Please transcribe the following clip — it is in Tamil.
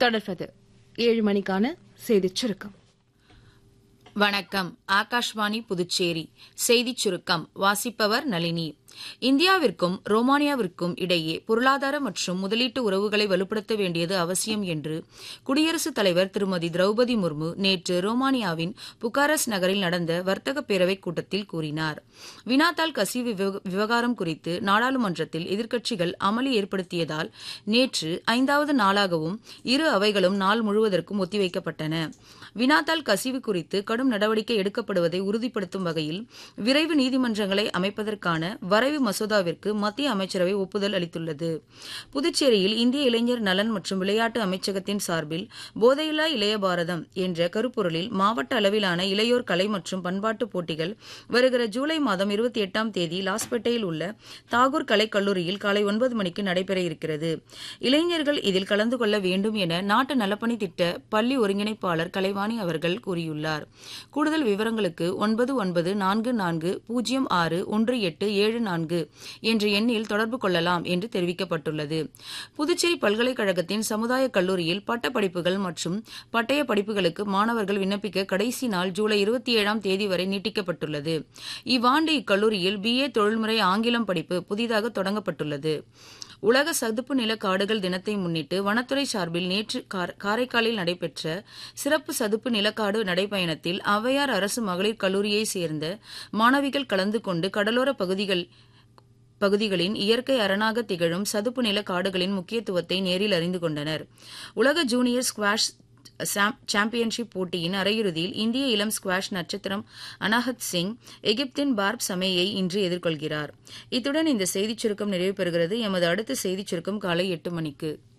தொடர்வது ஏழு மணிக்கான செய்திச் சுருக்கம் வணக்கம் ஆகாஷ்வாணி புதுச்சேரி செய்திச் சுருக்கம் வாசிப்பவர் நளினி இந்தியாவிற்கும் ரோமானியாவிற்கும் இடையே பொருளாதார மற்றும் முதலீட்டு உறவுகளை வலுப்படுத்த வேண்டியது அவசியம் என்று குடியரசுத் தலைவர் திருமதி திரௌபதி முர்மு நேற்று ரோமானியாவின் புகாரஸ் நகரில் நடந்த வர்த்தக பேரவைக் கூட்டத்தில் கூறினார் வினாத்தாள் கசிவு விவகாரம் குறித்து நாடாளுமன்றத்தில் எதிர்க்கட்சிகள் அமளி ஏற்படுத்தியதால் நேற்று ஐந்தாவது நாளாகவும் இரு அவைகளும் நாள் முழுவதற்கும் ஒத்திவைக்கப்பட்டன வினாத்தாள் கசிவு குறித்து கடும் நடவடிக்கை எடுக்கப்படுவதை உறுதிப்படுத்தும் வகையில் விரைவு நீதிமன்றங்களை அமைப்பதற்கான வரைவு மசோதாவிற்கு மத்திய அமைச்சரவை ஒப்புதல் அளித்துள்ளது புதுச்சேரியில் இந்திய இளைஞர் நலன் மற்றும் விளையாட்டு அமைச்சகத்தின் சார்பில் போதையில்லா இளைய பாரதம் என்ற கருப்பொருளில் மாவட்ட அளவிலான இளையோர் கலை மற்றும் பண்பாட்டு போட்டிகள் வருகிற ஜூலை மாதம் இருபத்தி எட்டாம் தேதி லாஸ்பேட்டையில் உள்ள தாகூர் கலைக் கல்லூரியில் காலை ஒன்பது மணிக்கு நடைபெற இருக்கிறது இளைஞர்கள் இதில் கலந்து கொள்ள வேண்டும் என நாட்டு நலப்பணி திட்ட பள்ளி ஒருங்கிணைப்பாளர் கலைவாணி அவர்கள் கூறியுள்ளார் கூடுதல் விவரங்களுக்கு ஒன்பது ஒன்பது நான்கு நான்கு பூஜ்ஜியம் ஆறு ஒன்று எட்டு ஏழு நான்கு என்ற எண்ணில் தொடர்பு கொள்ளலாம் என்று தெரிவிக்கப்பட்டுள்ளது புதுச்சேரி பல்கலைக்கழகத்தின் சமுதாய கல்லூரியில் பட்டப்படிப்புகள் மற்றும் பட்டய படிப்புகளுக்கு மாணவர்கள் விண்ணப்பிக்க கடைசி நாள் ஜூலை இருபத்தி ஏழாம் தேதி வரை நீட்டிக்கப்பட்டுள்ளது இவ்வாண்டு இக்கல்லூரியில் பிஏ தொழில்முறை ஆங்கிலம் படிப்பு புதிதாக தொடங்கப்பட்டுள்ளது உலக சதுப்பு நில காடுகள் தினத்தை முன்னிட்டு வனத்துறை சார்பில் நேற்று காரைக்காலில் நடைபெற்ற சிறப்பு சதுப்பு நிலக்காடு நடைப்பயணத்தில் ஔவையார் அரசு மகளிர் கல்லூரியைச் சேர்ந்த மாணவிகள் கலந்து கொண்டு கடலோர பகுதிகள் பகுதிகளின் இயற்கை அரணாக திகழும் சதுப்பு நில காடுகளின் முக்கியத்துவத்தை நேரில் அறிந்து கொண்டனர் உலக ஜூனியர் ஸ்குவாஷ் சாம்பியன்ஷிப் போட்டியின் அரையிறுதியில் இந்திய இளம் ஸ்குவாஷ் நட்சத்திரம் அனாஹத் சிங் எகிப்தின் பார்ப் சமேயை இன்று எதிர்கொள்கிறார் இத்துடன் இந்த செய்திச் சுருக்கம் நிறைவு பெறுகிறது எமது அடுத்த செய்திச் சுருக்கம் காலை எட்டு மணிக்கு